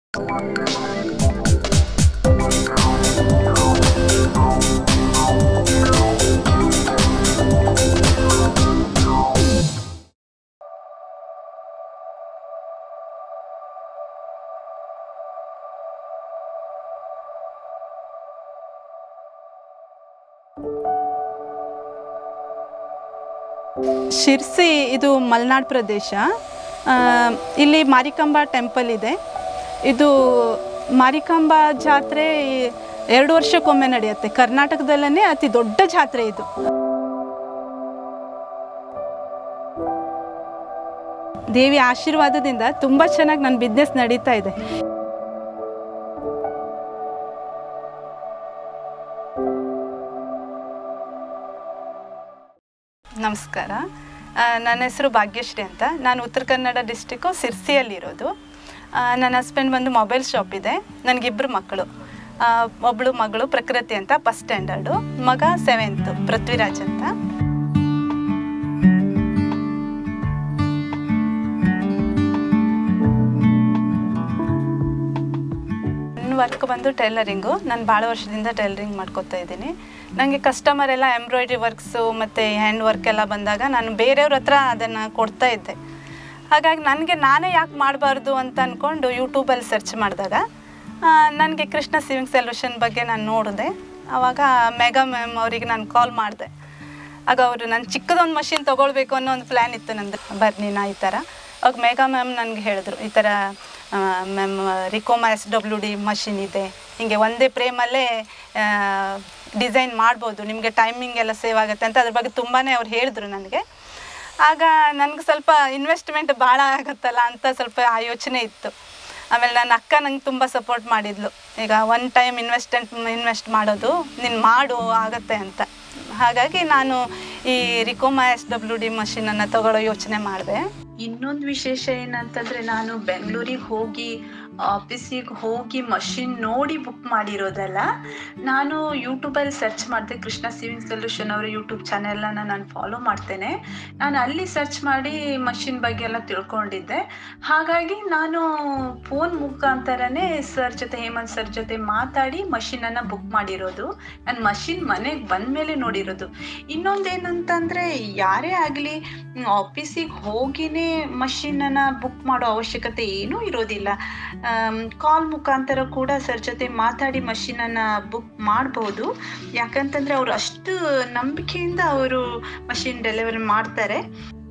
ಶಿರ್ಸಿ ಇದು ಮಲೆನಾಡು ಪ್ರದೇಶ ಆ, ಇಲ್ಲಿ ಮಾರಿಕಾಂಬ ಟೆಂಪಲ್ ಇದೆ ಇದು ಮಾರಿಕಾಂಬ ಜಾತ್ರೆ ಎರಡು ವರ್ಷಕ್ಕೊಮ್ಮೆ ನಡೆಯುತ್ತೆ ಕರ್ನಾಟಕದಲ್ಲೇ ಅತಿ ದೊಡ್ಡ ಜಾತ್ರೆ ಇದು ದೇವಿ ಆಶೀರ್ವಾದದಿಂದ ತುಂಬ ಚೆನ್ನಾಗಿ ನನ್ನ ಬಿಸ್ನೆಸ್ ನಡೀತಾ ಇದೆ ನಮಸ್ಕಾರ ಆ, ನನ್ನ ಹೆಸರು ಭಾಗ್ಯಶ್ರೀ ಅಂತ ನಾನು ಉತ್ತರ ಕನ್ನಡ ಡಿಸ್ಟಿಕ್ಕು ಸಿರ್ಸಿಯಲ್ಲಿರೋದು ಆ, ನನ್ನ ಹಸ್ಬೆಂಡ್ ಬಂದು ಮೊಬೈಲ್ ಶಾಪ್ ಇದೆ ನನಗಿಬ್ಬರು ಮಕ್ಕಳು ಆ, ಒಬ್ಳು ಮಗಳು ಪ್ರಕೃತಿ ಅಂತ ಫಸ್ಟ್ ಸ್ಟ್ಯಾಂಡರ್ಡು ಮಗ ಸೆವೆಂತು ಪೃಥ್ವಿರಾಜ್ ಅಂತ ನನ್ನ ವರ್ಕ್ ಬಂದು ಟೈಲರಿಂಗು ನಾನು ಭಾಳ ವರ್ಷದಿಂದ ಟೈಲರಿಂಗ್ ಮಾಡ್ಕೊತಾ ಇದ್ದೀನಿ ನನಗೆ ಕಸ್ಟಮರ್ ಎಲ್ಲ ಎಂಬ್ರಾಯ್ಡ್ರಿ ವರ್ಕ್ಸು ಮತ್ತು ಹ್ಯಾಂಡ್ ವರ್ಕ್ ಎಲ್ಲ ಬಂದಾಗ ನಾನು ಬೇರೆಯವ್ರ ಹತ್ರ ಅದನ್ನು ಕೊಡ್ತಾ ಇದ್ದೆ ಹಾಗಾಗಿ ನನಗೆ ನಾನೇ ಯಾಕೆ ಮಾಡಬಾರ್ದು ಅಂತ ಅಂದ್ಕೊಂಡು ಯೂಟ್ಯೂಬಲ್ಲಿ ಸರ್ಚ್ ಮಾಡಿದಾಗ ನನಗೆ ಕೃಷ್ಣ ಸಿವಿಂಗ್ ಸೊಲ್ಯೂಷನ್ ಬಗ್ಗೆ ನಾನು ನೋಡಿದೆ ಆವಾಗ ಮೆಗಾ ಮ್ಯಾಮ್ ಅವರಿಗೆ ನಾನು ಕಾಲ್ ಮಾಡಿದೆ ಆಗ ಅವರು ನಾನು ಚಿಕ್ಕದೊಂದು ಮಷಿನ್ ತೊಗೊಳ್ಬೇಕು ಅನ್ನೋ ಒಂದು ಪ್ಲ್ಯಾನ್ ಇತ್ತು ನಂದು ಬರ್ನಿ ನಾ ಈ ಥರ ಅವಾಗ ಮೇಘಾ ಮ್ಯಾಮ್ ನನಗೆ ಹೇಳಿದ್ರು ಈ ಥರ ma'am Ricoma S W D machine ಇದೆ ಹೀಗೆ ಒಂದೇ ಫ್ರೇಮಲ್ಲೇ ಡಿಸೈನ್ ಮಾಡ್ಬೋದು ನಿಮಗೆ ಟೈಮಿಂಗ್ ಎಲ್ಲ ಸೇವ್ ಆಗುತ್ತೆ ಅಂತ ಅದ್ರ ಬಗ್ಗೆ ತುಂಬಾ ಅವ್ರು ಹೇಳಿದ್ರು ನನಗೆ ಆಗ ನನಗೆ ಸ್ವಲ್ಪ ಇನ್ವೆಸ್ಟ್ಮೆಂಟ್ ಭಾಳ ಆಗುತ್ತಲ್ಲ ಅಂತ ಸ್ವಲ್ಪ ಆ ಯೋಚನೆ ಇತ್ತು ಆಮೇಲೆ ನನ್ನ ಅಕ್ಕ ನಂಗೆ ತುಂಬ ಸಪೋರ್ಟ್ ಮಾಡಿದ್ಲು ಈಗ ಒನ್ ಟೈಮ್ ಇನ್ವೆಸ್ಟೆಂಟ್ ಇನ್ವೆಸ್ಟ್ ಮಾಡೋದು ನೀನು ಮಾಡು ಆಗತ್ತೆ ಅಂತ ಹಾಗಾಗಿ ನಾನು ಈ ರಿಕೋಮಾ ಎಸ್ ಡಬ್ಲ್ಯೂ ಡಿ ಮಷಿನನ್ನು ತಗೊಳ್ಳೋ ಯೋಚನೆ ಮಾಡಿದೆ ಇನ್ನೊಂದು ವಿಶೇಷ ಏನಂತಂದ್ರೆ ನಾನು ಬೆಂಗಳೂರಿಗೆ ಹೋಗಿ ಆಫೀಸಿಗೆ ಹೋಗಿ ಮಷಿನ್ ನೋಡಿ ಬುಕ್ ಮಾಡಿರೋದಲ್ಲ ನಾನು ಯೂಟ್ಯೂಬಲ್ಲಿ ಸರ್ಚ್ ಮಾಡಿದೆ ಕೃಷ್ಣ ಸಿವಿಂಗ್ ಸೊಲ್ಯೂಷನ್ ಅವರ ಯೂಟ್ಯೂಬ್ ಚಾನೆಲ್ನ ನಾನು ಫಾಲೋ ಮಾಡ್ತೇನೆ ನಾನು ಅಲ್ಲಿ ಸರ್ಚ್ ಮಾಡಿ ಮಷಿನ್ ಬಗ್ಗೆ ಎಲ್ಲ ತಿಳ್ಕೊಂಡಿದ್ದೆ ಹಾಗಾಗಿ ನಾನು ಫೋನ್ ಮುಖಾಂತರನೇ ಸರ್ ಜೊತೆ ಹೇಮಂತ್ ಸರ್ ಜೊತೆ ಮಾತಾಡಿ ಮಷಿನನ್ನು ಬುಕ್ ಮಾಡಿರೋದು ನಾನು ಮಷಿನ್ ಮನೆಗೆ ಬಂದಮೇಲೆ ನೋಡಿರೋದು ಇನ್ನೊಂದೇನಂತಂದರೆ ಯಾರೇ ಆಗಲಿ ಆಫೀಸಿಗೆ ಹೋಗಿನೇ ಮಷಿನನ್ನು ಬುಕ್ ಮಾಡೋ ಅವಶ್ಯಕತೆ ಏನೂ ಇರೋದಿಲ್ಲ ಕಾಲ್ ಮುಖಾಂತರ ಕೂಡ ಸರ್ ಜೊತೆ ಮಾತಾಡಿ ಮಷಿನನ್ನು ಬುಕ್ ಮಾಡ್ಬೋದು ಯಾಕಂತಂದರೆ ಅವರು ಅಷ್ಟು ನಂಬಿಕೆಯಿಂದ ಅವರು ಮಷಿನ್ ಡೆಲಿವರಿ ಮಾಡ್ತಾರೆ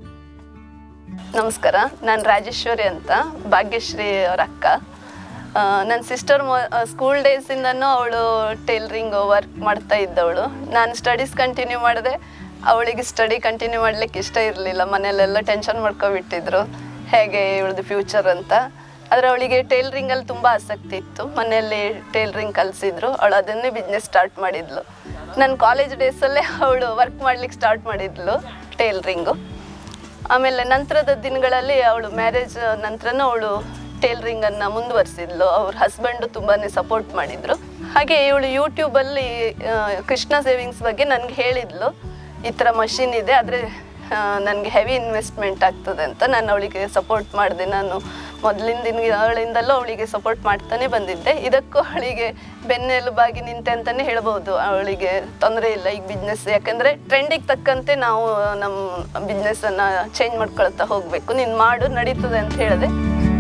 ನಮಸ್ಕಾರ ನಾನು ರಾಜೇಶ್ವರಿ ಅಂತ ಭಾಗ್ಯಶ್ರೀ ಅವ್ರ ಅಕ್ಕ ನನ್ನ ಸಿಸ್ಟರ್ ಮೊ ಸ್ಕೂಲ್ ಡೇಸಿಂದನೂ ಅವಳು ಟೈಲರಿಂಗ್ ವರ್ಕ್ ಮಾಡ್ತಾ ಇದ್ದವಳು ನಾನು ಸ್ಟಡೀಸ್ ಕಂಟಿನ್ಯೂ ಮಾಡಿದೆ ಅವಳಿಗೆ ಸ್ಟಡಿ ಕಂಟಿನ್ಯೂ ಮಾಡ್ಲಿಕ್ಕೆ ಇಷ್ಟ ಇರಲಿಲ್ಲ ಮನೆಯಲ್ಲೆಲ್ಲ ಟೆನ್ಷನ್ ಮಾಡ್ಕೊಬಿಟ್ಟಿದ್ರು ಹೇಗೆ ಇವಳದು ಫ್ಯೂಚರ್ ಅಂತ ಆದರೆ ಅವಳಿಗೆ ಟೈಲರಿಂಗಲ್ಲಿ ತುಂಬ ಆಸಕ್ತಿ ಇತ್ತು ಮನೆಯಲ್ಲಿ ಟೈಲರಿಂಗ್ ಕಲಿಸಿದ್ರು ಅವಳು ಅದನ್ನೇ ಬಿಸ್ನೆಸ್ ಸ್ಟಾರ್ಟ್ ಮಾಡಿದ್ಲು ನನ್ನ ಕಾಲೇಜ್ ಡೇಸಲ್ಲೇ ಅವಳು ವರ್ಕ್ ಮಾಡ್ಲಿಕ್ಕೆ ಸ್ಟಾರ್ಟ್ ಮಾಡಿದ್ಲು ಟೈಲರಿಂಗು ಆಮೇಲೆ ನಂತರದ ದಿನಗಳಲ್ಲಿ ಅವಳು ಮ್ಯಾರೇಜ್ ನಂತರನೂ ಅವಳು ಟೇಲರಿಂಗನ್ನು ಮುಂದುವರಿಸಿದ್ಲು ಅವ್ರ ಹಸ್ಬೆಂಡು ತುಂಬಾ ಸಪೋರ್ಟ್ ಮಾಡಿದರು ಹಾಗೆ ಇವಳು ಯೂಟ್ಯೂಬಲ್ಲಿ ಆ, ಕೃಷ್ಣ ಸೇವಿಂಗ್ಸ್ ಬಗ್ಗೆ ನನಗೆ ಹೇಳಿದ್ಲು ಈ ಥರ ಮಷಿನ್ ಇದೆ ಆದರೆ ನನಗೆ ಹೆವಿ ಇನ್ವೆಸ್ಟ್ಮೆಂಟ್ ಆಗ್ತದೆ ಅಂತ ನಾನು ಅವಳಿಗೆ ಸಪೋರ್ಟ್ ಮಾಡಿದೆ ನಾನು ಮೊದಲಿನ ದಿನಗಳಿಂದಲೂ ಅವಳಿಗೆ ಸಪೋರ್ಟ್ ಮಾಡ್ತಾನೆ ಬಂದಿದ್ದೆ ಇದಕ್ಕೂ ಅವಳಿಗೆ ಬೆನ್ನೆಲುಬಾಗಿ ನಿಂತೆ ಅಂತಲೇ ಹೇಳ್ಬೋದು ಅವಳಿಗೆ ತೊಂದರೆ ಇಲ್ಲ ಈಗ ಬಿಸ್ನೆಸ್ ಯಾಕಂದರೆ ಟ್ರೆಂಡಿಗೆ ತಕ್ಕಂತೆ ನಾವು ನಮ್ಮ ಬಿಸ್ನೆಸ್ಸನ್ನು ಚೇಂಜ್ ಮಾಡ್ಕೊಳ್ತಾ ಹೋಗಬೇಕು ನೀನು ಮಾಡು ನಡೀತದೆ ಅಂತ ಹೇಳಿದೆ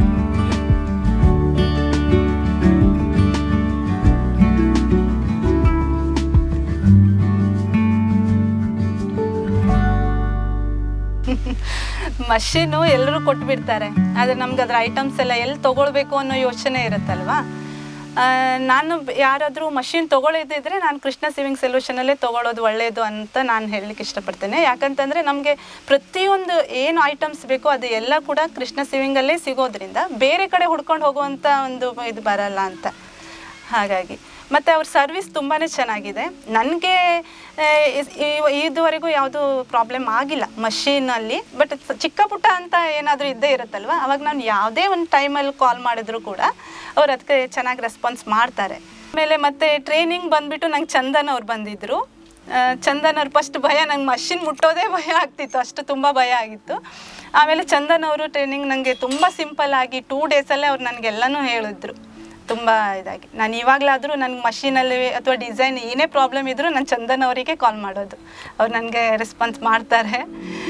ಮಷೀನು ಎಲ್ಲರೂ ಕೊಟ್ಬಿಡ್ತಾರೆ ಆದರೆ ನಮ್ಗೆ ಅದ್ರ ಐಟಮ್ಸ್ ಎಲ್ಲ ಎಲ್ಲಿ ತೊಗೊಳ್ಬೇಕು ಅನ್ನೋ ಯೋಚನೆ ಇರುತ್ತಲ್ವಾ ಆ, ನಾನು ಯಾರಾದರೂ ಮಷಿನ್ ತೊಗೊಳ್ಳೋದಿದ್ರೆ ನಾನು ಕೃಷ್ಣ ಸಿವಿಂಗ್ ಸೊಲ್ಯೂಷನಲ್ಲೇ ತೊಗೊಳ್ಳೋದು ಒಳ್ಳೆಯದು ಅಂತ ನಾನು ಹೇಳಲಿಕ್ಕೆ ಇಷ್ಟಪಡ್ತೇನೆ ಯಾಕಂತಂದರೆ ನಮಗೆ ಪ್ರತಿಯೊಂದು ಏನು ಐಟಮ್ಸ್ ಬೇಕೋ ಅದು ಎಲ್ಲ ಕೂಡ ಕೃಷ್ಣ ಸಿವಿಂಗಲ್ಲೇ ಸಿಗೋದ್ರಿಂದ ಬೇರೆ ಕಡೆ ಹುಡ್ಕೊಂಡು ಹೋಗುವಂಥ ಒಂದು ಇದು ಬರಲ್ಲ ಅಂತ ಹಾಗಾಗಿ ಮತ್ತು ಅವ್ರ ಸರ್ವಿಸ್ ತುಂಬಾ ಚೆನ್ನಾಗಿದೆ ನನಗೆ ಇದುವರೆಗೂ ಯಾವುದೂ ಪ್ರಾಬ್ಲಮ್ ಆಗಿಲ್ಲ ಮಷೀನಲ್ಲಿ ಬಟ್ ಚಿಕ್ಕ ಪುಟ್ಟ ಅಂತ ಏನಾದರೂ ಇದ್ದೇ ಇರುತ್ತಲ್ವ ಅವಾಗ ನಾನು ಯಾವುದೇ ಒಂದು ಟೈಮಲ್ಲಿ ಕಾಲ್ ಮಾಡಿದ್ರು ಕೂಡ ಅವ್ರು ಅದಕ್ಕೆ ಚೆನ್ನಾಗಿ ರೆಸ್ಪಾನ್ಸ್ ಮಾಡ್ತಾರೆ ಆಮೇಲೆ ಮತ್ತೆ ಟ್ರೈನಿಂಗ್ ಬಂದುಬಿಟ್ಟು ನಂಗೆ ಚಂದನ್ ಅವ್ರು ಬಂದಿದ್ದರು ಆ, ಚಂದನ್ ಅವ್ರು ಫಸ್ಟ್ ಭಯ ನಂಗೆ ಮಷಿನ್ ಮುಟ್ಟೋದೇ ಭಯ ಆಗ್ತಿತ್ತು ಅಷ್ಟು ತುಂಬ ಭಯ ಆಗಿತ್ತು ಆಮೇಲೆ ಚಂದನ್ ಅವರು ಟ್ರೈನಿಂಗ್ ನನಗೆ ತುಂಬ ಸಿಂಪಲ್ ಆಗಿ ಟೂ ಡೇಸಲ್ಲೇ ಅವ್ರು ನನಗೆಲ್ಲನೂ ಹೇಳಿದ್ರು ತುಂಬ ಇದಾಗಿ ನಾನು ಇವಾಗಲಾದರೂ ನನಗೆ ಮಷೀನಲ್ಲಿ ಅಥವಾ ಡಿಸೈನ್ ಏನೇ ಪ್ರಾಬ್ಲಮ್ ಇದ್ದರೂ ನಾನು ಚಂದನ್ ಅವರಿಗೆ ಕಾಲ್ ಮಾಡೋದು ಅವ್ರು ನನಗೆ ರೆಸ್ಪಾನ್ಸ್ ಮಾಡ್ತಾರೆ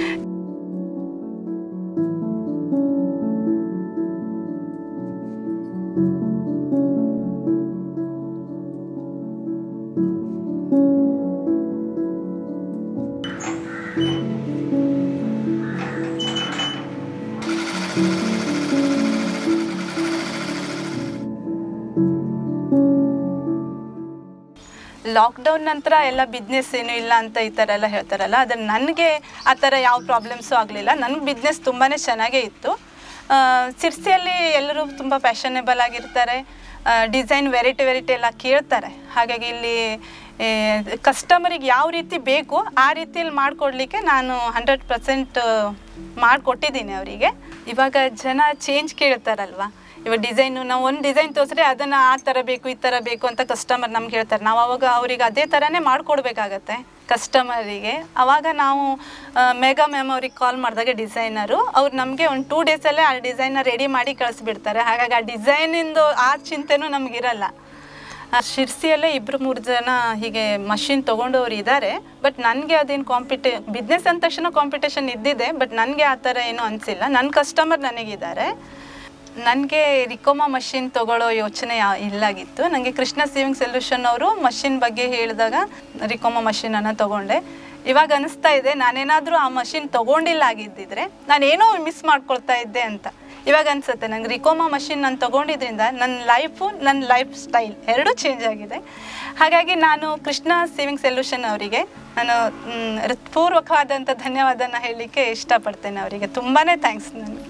ಲಾಕ್ಡೌನ್ ನಂತರ ಎಲ್ಲ ಬಿಸ್ನೆಸ್ ಏನು ಇಲ್ಲ ಅಂತ ಈ ಥರ ಎಲ್ಲ ಹೇಳ್ತಾರಲ್ಲ ಆದರೆ ನನಗೆ ಆ ಥರ ಯಾವ ಪ್ರಾಬ್ಲಮ್ಸು ಆಗಲಿಲ್ಲ ನನಗೆ ಬಿಸ್ನೆಸ್ ತುಂಬಾ ಚೆನ್ನಾಗೇ ಇತ್ತು ಆ, ಸಿರ್ಸಿಯಲ್ಲಿ ಎಲ್ಲರೂ ತುಂಬ ಪ್ಯಾಷನೇಬಲ್ ಆಗಿರ್ತಾರೆ ಡಿಸೈನ್ ವೆರೈಟಿ ವೆರೈಟಿ ಎಲ್ಲ ಕೇಳ್ತಾರೆ ಹಾಗಾಗಿ ಇಲ್ಲಿ ಕಸ್ಟಮರಿಗೆ ಯಾವ ರೀತಿ ಬೇಕು ಆ ರೀತಿಯಲ್ಲಿ ಮಾಡಿಕೊಡ್ಲಿಕ್ಕೆ ನಾನು ಹಂಡ್ರೆಡ್ ಪರ್ಸೆಂಟ್ ಮಾಡಿಕೊಟ್ಟಿದ್ದೀನಿ ಅವರಿಗೆ ಇವಾಗ ಜನ ಚೇಂಜ್ ಕೇಳ್ತಾರಲ್ವ ಇವಾಗ ಡಿಸೈನು ನಾವು ಒಂದು ಡಿಸೈನ್ ತೋರಿಸ್ರೆ ಅದನ್ನು ಆ ಥರ ಬೇಕು ಈ ಥರ ಬೇಕು ಅಂತ ಕಸ್ಟಮರ್ ನಮ್ಗೆ ಹೇಳ್ತಾರೆ ನಾವು ಅವಾಗ ಅವ್ರಿಗೆ ಅದೇ ಥರನೇ ಮಾಡಿಕೊಡ್ಬೇಕಾಗತ್ತೆ ಕಸ್ಟಮರಿಗೆ ಅವಾಗ ನಾವು ಮೆಗಾ ಮ್ಯಾಮ್ ಅವ್ರಿಗೆ ಕಾಲ್ ಮಾಡಿದಾಗ ಡಿಸೈನರು ಅವ್ರು ನಮಗೆ ಒಂದು ಟೂ ಡೇಸಲ್ಲೇ ಆ ಡಿಸೈನ ರೆಡಿ ಮಾಡಿ ಕಳಿಸ್ಬಿಡ್ತಾರೆ ಹಾಗಾಗಿ ಆ ಡಿಸೈನಿಂದು ಆ ಚಿಂತೆನೂ ನಮಗಿರಲ್ಲ ಆ ಶಿರ್ಸಿಯಲ್ಲೇ ಇಬ್ಬರು ಮೂರು ಜನ ಹೀಗೆ ಮಷಿನ್ ತೊಗೊಂಡವ್ರು ಇದ್ದಾರೆ ಬಟ್ ನನಗೆ ಅದೇನು ಕಾಂಪಿಟೇ ಬಿಸ್ನೆಸ್ ಅಂದ ತಕ್ಷಣ ಕಾಂಪಿಟೇಷನ್ ಇದ್ದಿದೆ ಬಟ್ ನನಗೆ ಆ ಥರ ಏನೂ ಅನಿಸಿಲ್ಲ ನನ್ನ ಕಸ್ಟಮರ್ ನನಗಿದ್ದಾರೆ ನನಗೆ ರಿಕೋಮಾ ಮಷಿನ್ ತಗೊಳ್ಳೋ ಯೋಚನೆ ಯಾ- ಇಲ್ಲಾಗಿತ್ತು ನನಗೆ ಕೃಷ್ಣ ಸೇವಿಂಗ್ ಸೊಲ್ಯೂಷನ್ ಅವರು ಮಷಿನ್ ಬಗ್ಗೆ ಹೇಳಿದಾಗ ರಿಕೋಮಾ ಮಷಿನನ್ನು ತೊಗೊಂಡೆ ಇವಾಗ ಅನಿಸ್ತಾ ಇದೆ ನಾನೇನಾದರೂ ಆ ಮಷಿನ್ ತೊಗೊಂಡಿಲ್ಲ ಆಗಿದ್ದಿದ್ರೆ ನಾನೇನೋ ಮಿಸ್ ಮಾಡ್ಕೊಳ್ತಾ ಇದ್ದೆ ಅಂತ ಇವಾಗ ಅನ್ಸುತ್ತೆ ನಂಗೆ ರಿಕೋಮಾ ಮಷಿನ್ ನಾನು ತೊಗೊಂಡಿದ್ರಿಂದ ನನ್ನ ಲೈಫು ನನ್ನ ಲೈಫ್ ಸ್ಟೈಲ್ ಎರಡೂ ಚೇಂಜ್ ಆಗಿದೆ ಹಾಗಾಗಿ ನಾನು ಕೃಷ್ಣ ಸೇವಿಂಗ್ ಸೊಲ್ಯೂಷನ್ ಅವರಿಗೆ ನಾನು ಮ್, ಹೃತ್ಪೂರ್ವಕವಾದಂಥ ಧನ್ಯವಾದನ ಹೇಳಲಿಕ್ಕೆ ಇಷ್ಟಪಡ್ತೇನೆ ಅವರಿಗೆ ತುಂಬಾ ಥ್ಯಾಂಕ್ಸ್ ನನಗೆ